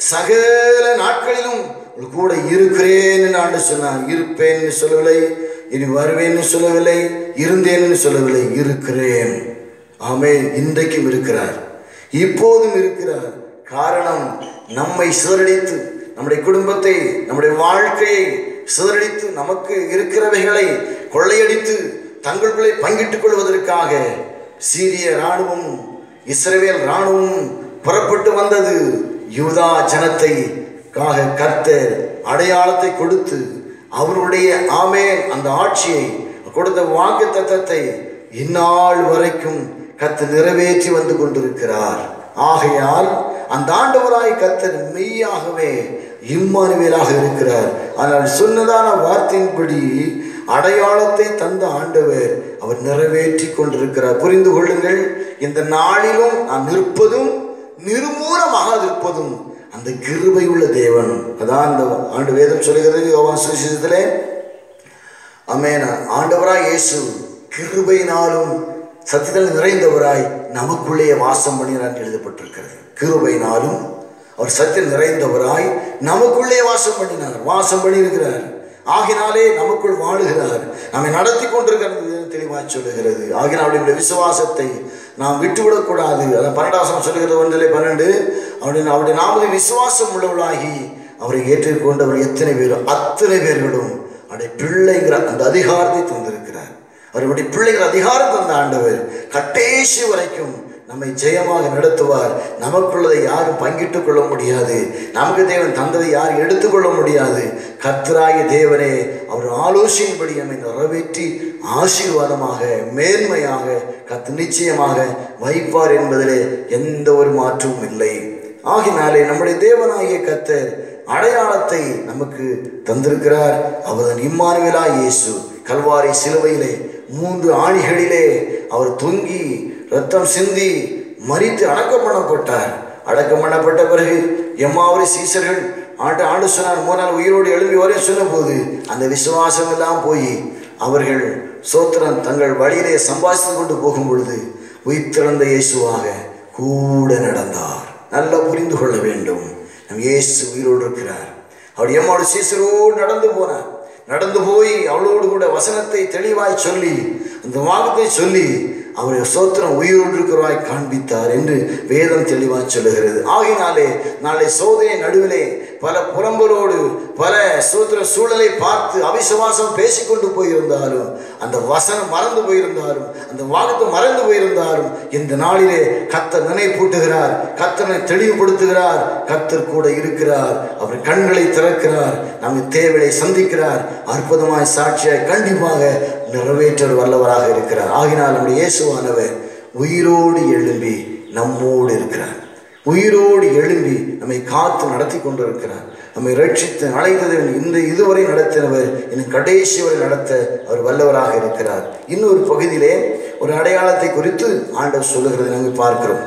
சகல நாட்களிலும் உங்கள் கூட இருக்கிறேன்னு நான் சொன்னார் இருப்பேன்னு சொல்லவில்லை இனி வருவேன்னு சொல்லவில்லை இருந்தேன்னு சொல்லவில்லை இருக்கிறேன் ஆமே இன்றைக்கும் இருக்கிறார் இப்போதும் இருக்கிறார் காரணம் நம்மை சிதறடித்து நம்முடைய குடும்பத்தை நம்முடைய வாழ்க்கையை சிதறடித்து நமக்கு இருக்கிறவைகளை கொள்ளையடித்து தங்களுக்குள்ளே பங்கிட்டுக் கொள்வதற்காக சீரிய இராணுவம் இஸ்ரவேல் இராணுவம் புறப்பட்டு வந்தது யூதா ஜனத்தை காக கர்த்தர் அடையாளத்தை கொடுத்து அவருடைய ஆமேன் அந்த ஆட்சியை கொடுத்த வாக்கு தத்தத்தை இந்நாள் வரைக்கும் கத்து நிறைவேற்றி வந்து கொண்டிருக்கிறார் ஆகையால் அந்த ஆண்டவராய் கத்தர் மெய்யாகவே இம்மானுவேலாக இருக்கிறார் ஆனால் சொன்னதான வார்த்தையின்படி அடையாளத்தை தந்த ஆண்டவர் அவர் நிறைவேற்றி கொண்டிருக்கிறார் புரிந்து கொள்ளுங்கள் இந்த நாளிலும் நான் நிற்பதும் நிர்மூலமாகாது காப்பதும் அந்த கிருபை உள்ள தேவன் அதான் அந்த ஆண்டு வேதம் சொல்லுகிறது யோவான் சுவிசேஷத்திலே அமேன ஆண்டவராய் இயேசு கிருபையினாலும் சத்தியத்தில் நிறைந்தவராய் நமக்குள்ளே வாசம் பண்ணினார் எழுதப்பட்டிருக்கிறது கிருபையினாலும் அவர் சத்தியம் நிறைந்தவராய் நமக்குள்ளே வாசம் பண்ணினார் வாசம் பண்ணியிருக்கிறார் ஆகினாலே நமக்குள் வாழுகிறார் நம்மை நடத்தி கொண்டிருக்கிறது தெளிவாக சொல்லுகிறது ஆகினால் அவருடைய விசுவாசத்தை நாம் விட்டுவிடக்கூடாது அதான் பன்னெண்டாசம் சொல்லுகிறது ஒன்றிலே பன்னெண்டு அவருடைய அவருடைய நாமதை விசுவாசம் உள்ளவளாகி அவரை ஏற்றுக்கொண்டவர் எத்தனை பேரும் அத்தனை பேர்களும் அவருடைய பிள்ளைங்கிற அந்த அதிகாரத்தை தந்திருக்கிறார் அவருடைய பிள்ளைகள் அதிகாரம் தந்த ஆண்டவர் கட்டேசி வரைக்கும் நம்மை ஜெயமாக நடத்துவார் நமக்குள்ளதை யாரும் பங்கிட்டுக் கொள்ள முடியாது நமக்கு தேவன் தந்ததை யாரும் எடுத்துக்கொள்ள முடியாது கர்த்தராய தேவனே அவர் ஆலோசனைப்படி நம்மை நிறைவேற்றி ஆசீர்வாதமாக மேன்மையாக கத்து நிச்சயமாக வைப்பார் என்பதிலே எந்த ஒரு மாற்றமும் இல்லை ஆகினாலே நம்முடைய தேவனாகிய கத்தர் அடையாளத்தை நமக்கு தந்திருக்கிறார் அவர்தான் இம்மானுவேலா இயேசு கல்வாரி சிலுவையிலே மூன்று ஆணிகளிலே அவர் தொங்கி ரத்தம் சிந்தி மறித்து அடக்கம் பண்ணப்பட்டார் அடக்கம் பண்ணப்பட்ட பிறகு எம்மாவரி சீசர்கள் ஆண்டு ஆண்டு சொன்னார் மூணு நாள் உயிரோடு எழும்பி வரை சொன்னபோது அந்த விசுவாசம் எல்லாம் போய் அவர்கள் சோத்திரம் தங்கள் வழியிலே சம்பாதித்து கொண்டு போகும் பொழுது உயிர்த்திறந்த இயேசுவாக கூட நடந்தார் நல்லா புரிந்து கொள்ள வேண்டும் நம் இயேசு உயிரோடு இருக்கிறார் அவர் எம்மோடு சீசரோடு நடந்து போனார் நடந்து போய் அவளோடு கூட வசனத்தை தெளிவாய் சொல்லி அந்த வாகத்தை சொல்லி அவரை சோத்திரம் உயிரோடு இருக்கிறவாய் காண்பித்தார் என்று வேதம் தெளிவாய் சொல்லுகிறது ஆகினாலே நாளை சோதனை நடுவிலே பல புறம்பரோடு பல சோத்திர சூழலை பார்த்து அவிசுவாசம் பேசிக்கொண்டு போயிருந்தாலும் அந்த வசனம் மறந்து போயிருந்தாலும் அந்த வாகத்தை மறந்து போயிருந்தாலும் இந்த நாளிலே கத்தர் நினைப்பூட்டுகிறார் கத்தனை தெளிவுபடுத்துகிறார் கத்தர் கூட இருக்கிறார் அவர் கண்களை திறக்கிறார் நமது தேவையை சந்திக்கிறார் அற்புதமாய் சாட்சியாய் கண்டிப்பாக நிறைவேற்ற வல்லவராக இருக்கிறார் ஆகினால் நம்முடைய இயேசுவானவர் உயிரோடு எழும்பி நம்மோடு இருக்கிறார் உயிரோடு எழும்பி நம்மை காத்து நடத்தி கொண்டிருக்கிறார் நம்மை ரட்சித்து அழைத்தது இந்த இதுவரை நடத்தினவர் இன்னும் கடைசி வரை நடத்த அவர் வல்லவராக இருக்கிறார் இன்னொரு பகுதியிலே ஒரு அடையாளத்தை குறித்து ஆண்டவர் சொல்லுகிறதை நாங்கள் பார்க்கிறோம்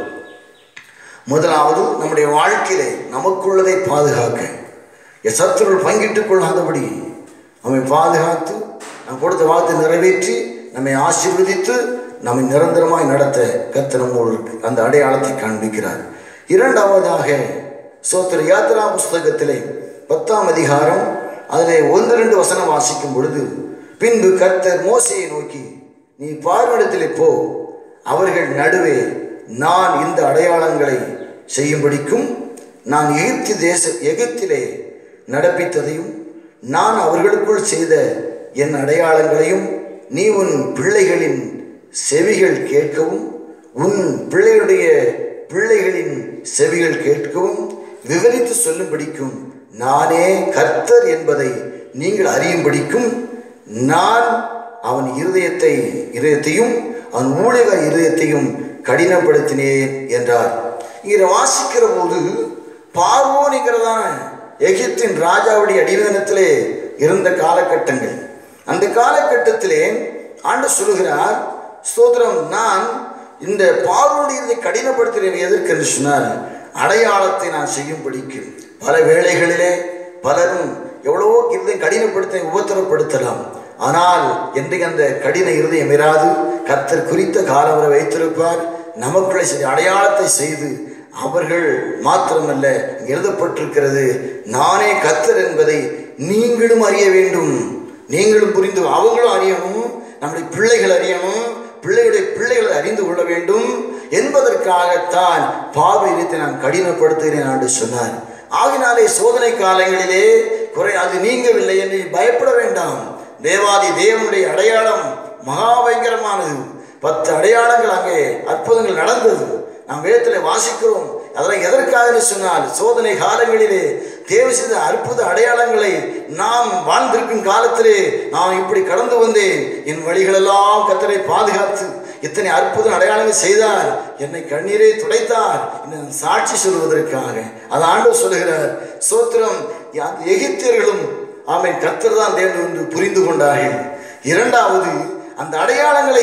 முதலாவது நம்முடைய வாழ்க்கையிலே நமக்குள்ளதை பாதுகாக்க சத்துருள் பங்கிட்டுக் கொள்ளாதபடி நம்மை பாதுகாத்து நம் கொடுத்த வார்த்தை நிறைவேற்றி நம்மை ஆசீர்வதித்து நம்மை நிரந்தரமாய் நடத்த கத்த நம்மோடு அந்த அடையாளத்தை காண்பிக்கிறார் இரண்டாவதாக சோத்திர யாத்திரா புஸ்தகத்திலே பத்தாம் அதிகாரம் அதிலே ஒன்று ரெண்டு வசனம் வாசிக்கும் பொழுது பின்பு கர்த்தர் மோசையை நோக்கி நீ பார்வடத்திலே போ அவர்கள் நடுவே நான் இந்த அடையாளங்களை செய்யும்படிக்கும் நான் எகிப்து தேச எகிப்திலே நடப்பித்ததையும் நான் அவர்களுக்குள் செய்த என் அடையாளங்களையும் நீ உன் பிள்ளைகளின் செவிகள் கேட்கவும் உன் பிள்ளைகளுடைய பிள்ளைகளின் செவிகள் கேட்கவும் விவரித்து சொல்லும்படிக்கும் நானே கர்த்தர் என்பதை நீங்கள் அறியும்படிக்கும் நான் அவன் இருதயத்தை இருதயத்தையும் அவன் ஊழிக இருதயத்தையும் கடினப்படுத்தினேன் என்றார் இங்கே வாசிக்கிற போது பார்வோனிக்கிறதான எகிப்தின் ராஜாவுடைய அடிமைதனத்திலே இருந்த காலகட்டங்கள் அந்த காலகட்டத்திலே ஆண்டு சொல்லுகிறார் ஸ்தோத்திரம் நான் இந்த பார்வோனுடைய கடினப்படுத்தினேன் எதற்கு என்று சொன்னால் அடையாளத்தை நான் செய்யும்படிக்கு பல வேளைகளிலே பலரும் எவ்வளவோ இருதயம் கடினப்படுத்த உபத்திரப்படுத்தலாம் ஆனால் என்றைக்கு அந்த கடின இருதயம் இராது கத்தர் குறித்த காலம் வரை வைத்திருப்பார் நமக்குள்ளே சரி அடையாளத்தை செய்து அவர்கள் மாத்திரமல்ல இங்கே எழுதப்பட்டிருக்கிறது நானே கத்தர் என்பதை நீங்களும் அறிய வேண்டும் நீங்களும் புரிந்து அவங்களும் அறியணும் நம்முடைய பிள்ளைகள் அறியணும் பிள்ளைகளுடைய பிள்ளைகளை அறிந்து கொள்ள வேண்டும் என்பதற்காகத்தான் பார்வை இனத்தை நான் கடினப்படுத்துகிறேன் என்று சொன்னார் ஆகினாலே சோதனை காலங்களிலே குறை அது நீங்கவில்லை என்று பயப்பட வேண்டாம் தேவாதி தேவனுடைய அடையாளம் மகா பயங்கரமானது பத்து அடையாளங்கள் அங்கே அற்புதங்கள் நடந்தது நாம் வேதத்தில் வாசிக்கிறோம் அதெல்லாம் எதற்காக சொன்னால் சோதனை காலங்களிலே தேவை செய்த அற்புத அடையாளங்களை நாம் வாழ்ந்திருக்கும் காலத்திலே நான் இப்படி கடந்து வந்தேன் என் வழிகளெல்லாம் கத்தரை பாதுகாத்து இத்தனை அற்புத அடையாளங்கள் செய்தார் என்னை கண்ணீரை துடைத்தார் இன்னும் சாட்சி சொல்வதற்காக அது ஆண்டு சொல்லுகிறார் சோத்திரம் எகிப்தியர்களும் ஆமை கத்தர் தான் தேவன் என்று புரிந்து கொண்டார்கள் இரண்டாவது அந்த அடையாளங்களை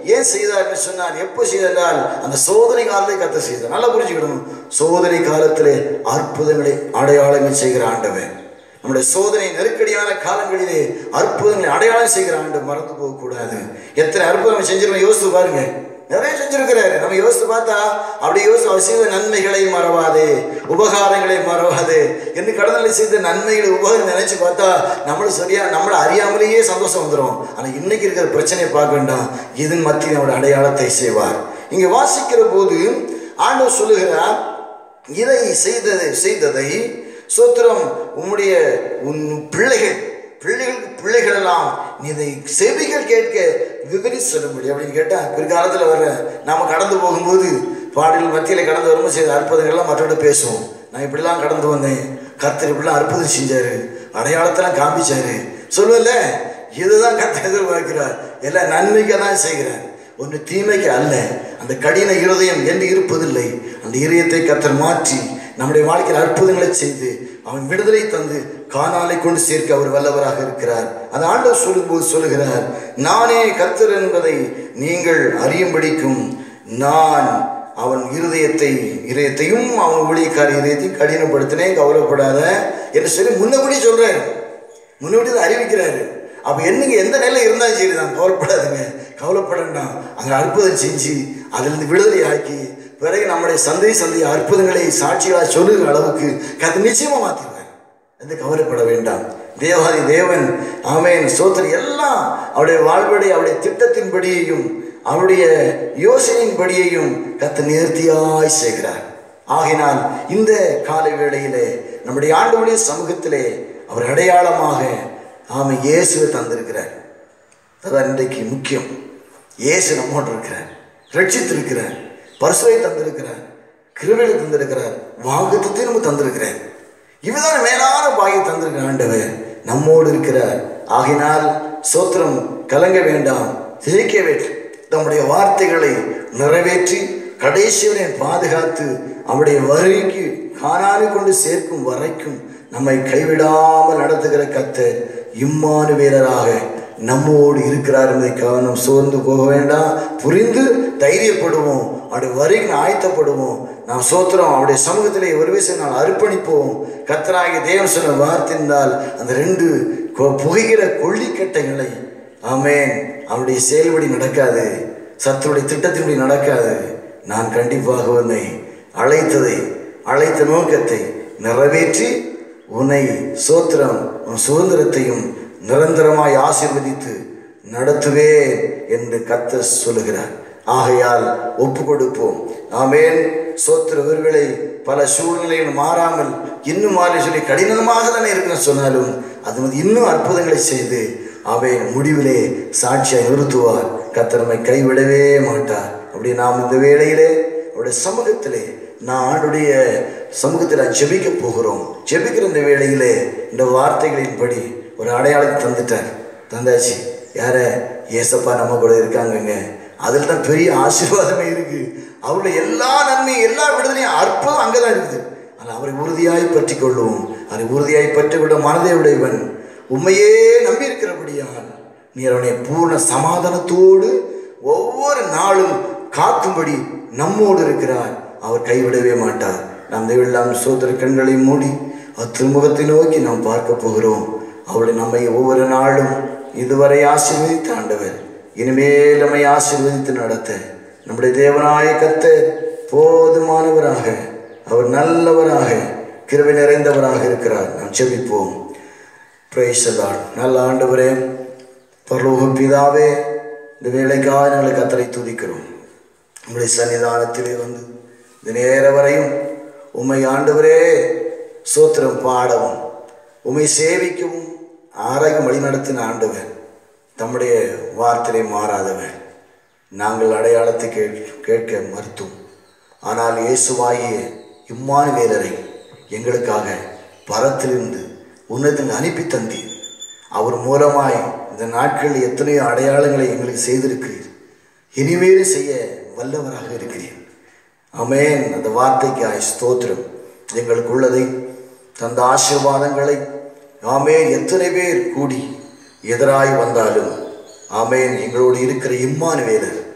ஏன் செய்தார் என்று சொன்னார் எப்போ செய்தால் அந்த சோதனை காலத்தை கத்த செய்தார் நல்லா புரிஞ்சுக்கணும் சோதனை காலத்திலே அற்புதங்களை அடையாளங்கள் செய்கிற ஆண்டவன் நம்முடைய சோதனை நெருக்கடியான காலங்களிலே அற்புதங்களை அடையாளம் செய்கிற ஆண்டு மறந்து போகக்கூடாது எத்தனை அற்புதம் செஞ்சிருக்கோம் யோசித்து பாருங்க நிறைய செஞ்சிருக்கிறாரு நம்ம யோசித்து பார்த்தா அப்படி யோசித்து அவர் செய்த நன்மைகளை மறவாதே உபகாரங்களை மறவாதே என்று கடனில் செய்த நன்மைகளை உபகாரம் நினைச்சு பார்த்தா நம்மளும் சரியா நம்மளை அறியாமலேயே சந்தோஷம் வந்துடும் ஆனால் இன்னைக்கு இருக்கிற பிரச்சனையை பார்க்க வேண்டாம் இதன் மத்தியில் நம்முடைய அடையாளத்தை செய்வார் இங்கே வாசிக்கிற போது ஆண்டவர் சொல்லுகிறார் இதை செய்ததை செய்ததை சோத்திரம் உம்முடைய உன் பிள்ளைகள் பிள்ளைகளுக்கு பிள்ளைகள் எல்லாம் நீ இதை செவிகள் கேட்க விவரி சொல்லும்படி அப்படின்னு கேட்டால் பிற்காலத்தில் வர்ற நாம் கடந்து போகும்போது பாடல் மத்தியில் கடந்து வரும்போது செய்த அற்புதங்கள்லாம் மற்றோட பேசுவோம் நான் இப்படிலாம் கடந்து வந்தேன் கர்த்தர் இப்படிலாம் அற்புதம் செஞ்சாரு அடையாளத்தெல்லாம் காமிச்சாரு சொல்லுவல்ல இதுதான் கர்த்தர் எதிர்பார்க்கிறார் எல்லாம் நன்மைக்கு தான் செய்கிறார் ஒன்று தீமைக்கு அல்ல அந்த கடின இருதயம் என்று இருப்பதில்லை அந்த இருதயத்தை கர்த்தர் மாற்றி நம்முடைய வாழ்க்கையில் அற்புதங்களை செய்து அவன் விடுதலை தந்து காணாலை கொண்டு சேர்க்க அவர் வல்லவராக இருக்கிறார் அந்த ஆண்டவர் சொல்லும்போது சொல்லுகிறார் நானே கர்த்தர் என்பதை நீங்கள் அறியும்படிக்கும் நான் அவன் இருதயத்தை இதயத்தையும் அவன் ஊழியக்கார இதயத்தையும் கடினப்படுத்தினேன் கவலைப்படாத என்று சொல்லி முன்னபடி சொல்றாரு முன்னபடி தான் அறிவிக்கிறாரு அப்போ என்னங்க எந்த நிலையில் இருந்தாலும் சரி தான் கவலைப்படாதுங்க கவலைப்படண்டாம் அங்கே அற்புதம் செஞ்சு அதிலிருந்து விடுதலை ஆக்கி பிறகு நம்முடைய சந்தை சந்தை அற்புதங்களை சாட்சிகளாக சொல்லுகிற அளவுக்கு கதை நிச்சயமாக மாற்றிடுவார் எந்த கவலைப்பட வேண்டாம் தேவாதி தேவன் ஆமேன் சோத்திரி எல்லாம் அவருடைய வாழ்வுடைய அவருடைய திட்டத்தின்படியையும் அவருடைய யோசனையின்படியையும் கத்து நேர்த்தியாய் செய்கிறார் ஆகினால் இந்த காலை வேளையிலே நம்முடைய ஆண்டவருடைய சமூகத்திலே அவர் அடையாளமாக ஆமை இயேசுவை தந்திருக்கிறார் அதான் இன்றைக்கு முக்கியம் இயேசு நம்மோடு இருக்கிறார் ரட்சித்திருக்கிறார் பரிசுவை தந்திருக்கிறார் கிருவையை தந்திருக்கிறார் வாக்குத்தத்தை நம்ம தந்திருக்கிறார் இவதான மேலான பாகை தந்திருக்கிற ஆண்டவர் நம்மோடு இருக்கிறார் ஆகினால் சோத்திரம் கலங்க வேண்டாம் திகைக்க வேண்டும் நம்முடைய வார்த்தைகளை நிறைவேற்றி கடைசிவனை பாதுகாத்து அவருடைய வருகைக்கு காணாது கொண்டு சேர்க்கும் வரைக்கும் நம்மை கைவிடாமல் நடத்துகிற கத்தர் இம்மானு வீரராக நம்மோடு இருக்கிறார் என்பதை கவனம் சோர்ந்து போக வேண்டாம் புரிந்து தைரியப்படுவோம் அவருடைய வருகை ஆயத்தப்படுவோம் நாம் சோத்திரம் அவருடைய சமூகத்திலே ஒரு விஷயம் நாம் அர்ப்பணிப்போம் கத்தராகிய தேவன் சொன்ன வார்த்தைந்தால் அந்த ரெண்டு கொ- புகைகிற கொள்ளிக்கட்டைகளை ஆமேன் அவருடைய செயல்படி நடக்காது சத்துருடைய திட்டத்தின்படி நடக்காது நான் கண்டிப்பாக உன்னை அழைத்ததை அழைத்த நோக்கத்தை நிறைவேற்றி உன்னை சோத்திரம் உன் சுதந்திரத்தையும் நிரந்தரமாய் ஆசீர்வதித்து நடத்துவேன் என்று கத்த சொல்லுகிறார் ஆகையால் ஒப்பு கொடுப்போம் ஆமேன் சோத்திர ஒருவேளை பல சூழ்நிலைகள் மாறாமல் இன்னும் மாறி சொல்லி கடினமாக தானே இருக்குன்னு சொன்னாலும் அது வந்து இன்னும் அற்புதங்களை செய்து அவை முடிவிலே சாட்சியை நிறுத்துவார் கத்தரமை கைவிடவே மாட்டார் அப்படி நாம் இந்த வேளையிலே அவருடைய சமூகத்திலே நான் ஆண்டுடைய சமூகத்தில் ஜெபிக்க போகிறோம் ஜெபிக்கிற இந்த வேளையிலே இந்த வார்த்தைகளின்படி ஒரு அடையாளத்தை தந்துட்டார் தந்தாச்சு யார ஏசப்பா நம்ம கூட இருக்காங்கங்க அதில் தான் பெரிய ஆசீர்வாதமே இருக்கு அவருடைய எல்லா நன்மையும் எல்லா விடுதலையும் அற்புதம் அங்கே தான் இருக்குது ஆனால் அவரை உறுதியாய் பற்றி கொள்வோம் அவரை உறுதியாய் பற்றி கொள்ள மனதை உடையவன் உண்மையே நம்பி இருக்கிறபடியால் நீ அவனை பூர்ண சமாதானத்தோடு ஒவ்வொரு நாளும் காக்கும்படி நம்மோடு இருக்கிறார் அவர் கைவிடவே மாட்டார் நாம் தேவெல்லாம் சோதர கண்களை மூடி அவர் திருமுகத்தை நோக்கி நாம் பார்க்க போகிறோம் அவருடைய நம்மை ஒவ்வொரு நாளும் இதுவரை ஆசீர்வதித்த ஆண்டவர் இனிமேல் நம்மை ஆசீர்வதித்து நடத்த நம்முடைய தேவனாய கத்த போதுமானவராக அவர் நல்லவராக கிருபை நிறைந்தவராக இருக்கிறார் நாம் செபிப்போம் பிரேசலான் நல்ல ஆண்டவரே பரலோக பிதாவே இந்த வேலைக்காக நாங்கள் கத்தரை துதிக்கிறோம் உங்களுடைய சன்னிதானத்திலே வந்து இந்த நேர வரையும் உம்மை ஆண்டவரே சோத்திரம் பாடவும் உம்மை சேவிக்கவும் ஆராயும் வழிநடத்தின ஆண்டவர் தம்முடைய வார்த்தையை மாறாதவர் நாங்கள் அடையாளத்தை கேட் கேட்க மறுத்தோம் ஆனால் இயேசுவாகிய இம்மானு வேலரை எங்களுக்காக பரத்திலிருந்து உன்னதத்தில் அனுப்பி தந்தீர் அவர் மூலமாய் இந்த நாட்களில் எத்தனையோ அடையாளங்களை எங்களுக்கு செய்திருக்கிறீர் இனிமேலும் செய்ய வல்லவராக இருக்கிறீர் அமேன் அந்த வார்த்தைக்காய் ஸ்தோத்திரம் எங்களுக்கு உள்ளதை தந்த ஆசீர்வாதங்களை ஆமேன் எத்தனை பேர் கூடி எதிராய் வந்தாலும் ஆமேன் எங்களோடு இருக்கிற இம்மானுவேலர்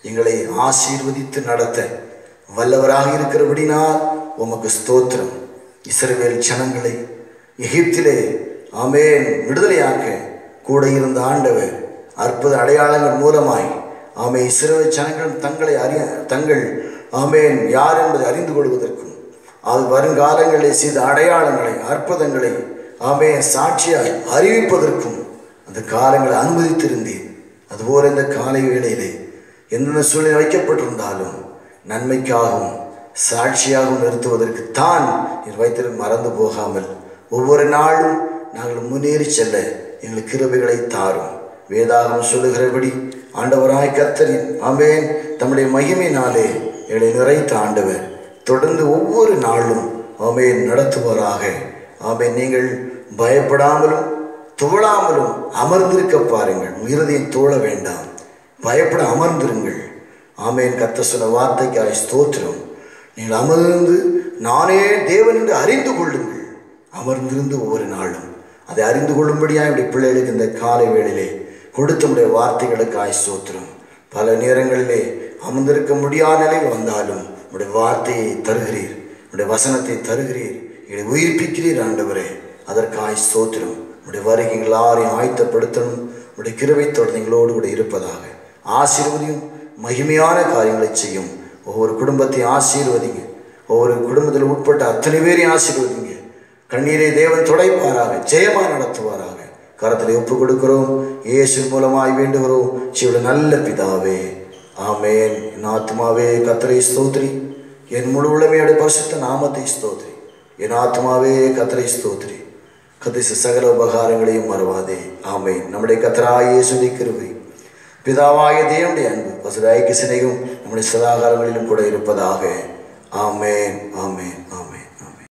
எங்களை ஆசீர்வதித்து நடத்த வல்லவராக இருக்கிறபடினால் உமக்கு ஸ்தோத்திரம் இஸ்ரவேல் ஜனங்களை எகிப்திலே ஆமேன் விடுதலையாக்க கூட இருந்த ஆண்டவர் அற்புத அடையாளங்கள் மூலமாய் ஆமே இஸ்ரவேல் ஜனங்கள் தங்களை அறிய தங்கள் ஆமேன் யார் என்பதை அறிந்து கொள்வதற்கும் அது வருங்காலங்களிலே செய்த அடையாளங்களை அற்புதங்களை ஆமே சாட்சியாய் அறிவிப்பதற்கும் அந்த காலங்களை அனுமதித்திருந்தேன் அதுபோல இந்த காலை வேளையிலே எந்தெந்த சூழ்நிலை வைக்கப்பட்டிருந்தாலும் நன்மைக்காகவும் சாட்சியாகவும் நிறுத்துவதற்கு தான் நீர் வைத்திருக்க மறந்து போகாமல் ஒவ்வொரு நாளும் நாங்கள் முன்னேறி செல்ல எங்களுக்கு கிருபைகளை தாரும் வேதாகம் சொல்லுகிறபடி ஆண்டவராய் கத்தரின் ஆமேன் தம்முடைய மகிமையினாலே எங்களை நிறைத்த ஆண்டவர் தொடர்ந்து ஒவ்வொரு நாளும் ஆமேன் நடத்துவாராக ஆமேன் நீங்கள் பயப்படாமலும் துவளாமலும் அமர்ந்திருக்க பாருங்கள் இருதயம் தோழ வேண்டாம் பயப்பட அமர்ந்திருங்கள் ஆமேன் கத்த சொன்ன வார்த்தைக்காய் ஸ்தோத்திரம் நீங்கள் அமர்ந்து நானே தேவன் என்று அறிந்து கொள்ளுங்கள் அமர்ந்திருந்து ஒவ்வொரு நாளும் அதை அறிந்து கொள்ளும்படியாக என்னுடைய பிள்ளைகளுக்கு இந்த காலை வேளையிலே கொடுத்தமுடைய வார்த்தைகளுக்காய் ஸ்தோத்திரம் பல நேரங்களிலே அமர்ந்திருக்க முடியாத நிலையில் வந்தாலும் உடைய வார்த்தையை தருகிறீர் உடைய வசனத்தை தருகிறீர் எங்களை உயிர்ப்பிக்கிறீர் ஆண்டவரே அதற்காய் ஸ்தோத்திரம் உடைய வருகை எல்லாரையும் ஆயத்தப்படுத்தணும் உடைய கிருவை தொடர்ந்து எங்களோடு கூட இருப்பதாக ஆசீர்வதியும் மகிமையான காரியங்களை செய்யும் ஒவ்வொரு குடும்பத்தையும் ஆசீர்வதிங்க ஒவ்வொரு குடும்பத்தில் உட்பட்ட அத்தனை பேரையும் ஆசீர்வதிங்க கண்ணீரை தேவன் துடைப்பாராக ஜெயமாக நடத்துவாராக கரத்தில் ஒப்பு கொடுக்கிறோம் இயேசு மூலமாய் வேண்டுகிறோம் சிவட நல்ல பிதாவே ஆமேன் என் ஆத்மாவே கத்தரை ஸ்தோத்ரி என் முழு உளமையோட பரிசுத்த நாமத்தை ஸ்தோத்ரி என் ஆத்மாவே கத்தரை ஸ்தோத்ரி கதிச சகல உபகாரங்களையும் மறவாதே ஆமேன் நம்முடைய கத்தராயே சொல்லி கிருபை பிதாவாய தேவனுடைய அன்பு பசுதாய்க்கு சினையும் நம்முடைய சதாகாரங்களிலும் கூட இருப்பதாக ஆமேன் ஆமேன்